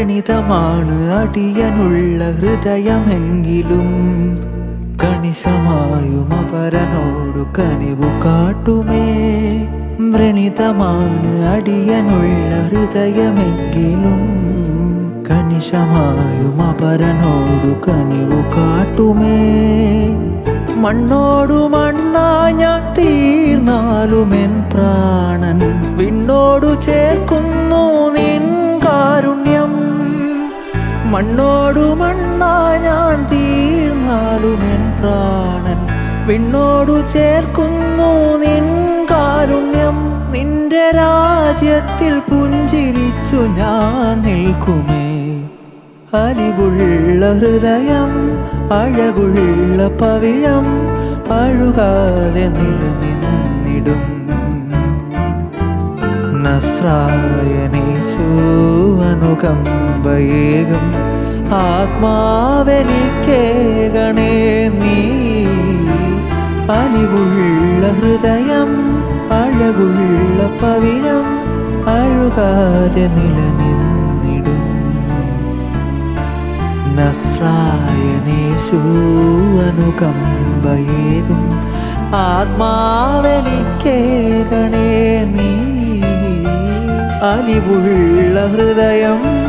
വ്രണിതമാണ് അടിയനുള്ള ഹൃദയമെങ്കിലും കണിശമായും അപരനോടു കനിവു കാട്ടുമേ വ്രണിതമാണ് അടിയനുള്ള ഹൃദയമെങ്കിലും കണിശമായും അപരനോടു കനിവു കാട്ടുമേ മണ്ണോടു മണ്ണാ ഞാൻ തീർന്നാലും എൻ പ്രാണൻ വിണ്ണോടു ചേർക്കുന്നു നിൻ കാരുണ്യം മണ്ണോടു മണ്ണാ ഞാൻ തീർന്നാലും എൻ പ്രാണൻ വിണ്ണോടു ചേർക്കുന്നു നിൻ കാരുണ്യം നിന്റെ രാജ്യത്തിൽ പുഞ്ചിരിച്ചു ഞാൻ നിൽക്കുമേ അലിവുള്ള ഹൃദയം അഴകുള്ള പവിഴം അഴുകാതെ നിലനിന്നിടും നസ്രായനേശു അനുകമ്പയേകും ആത്മാവനിക്കേകണേ നീ അലിവുള്ള ഹൃദയം അഴകുള്ള പവിഴം അഴുകാതെ നിലനിന്നിടും നസ്രായനേശു അനുകമ്പയേകും ആത്മാവനിക്കേകണേ നീ അലിവുള്ള ഹൃദയം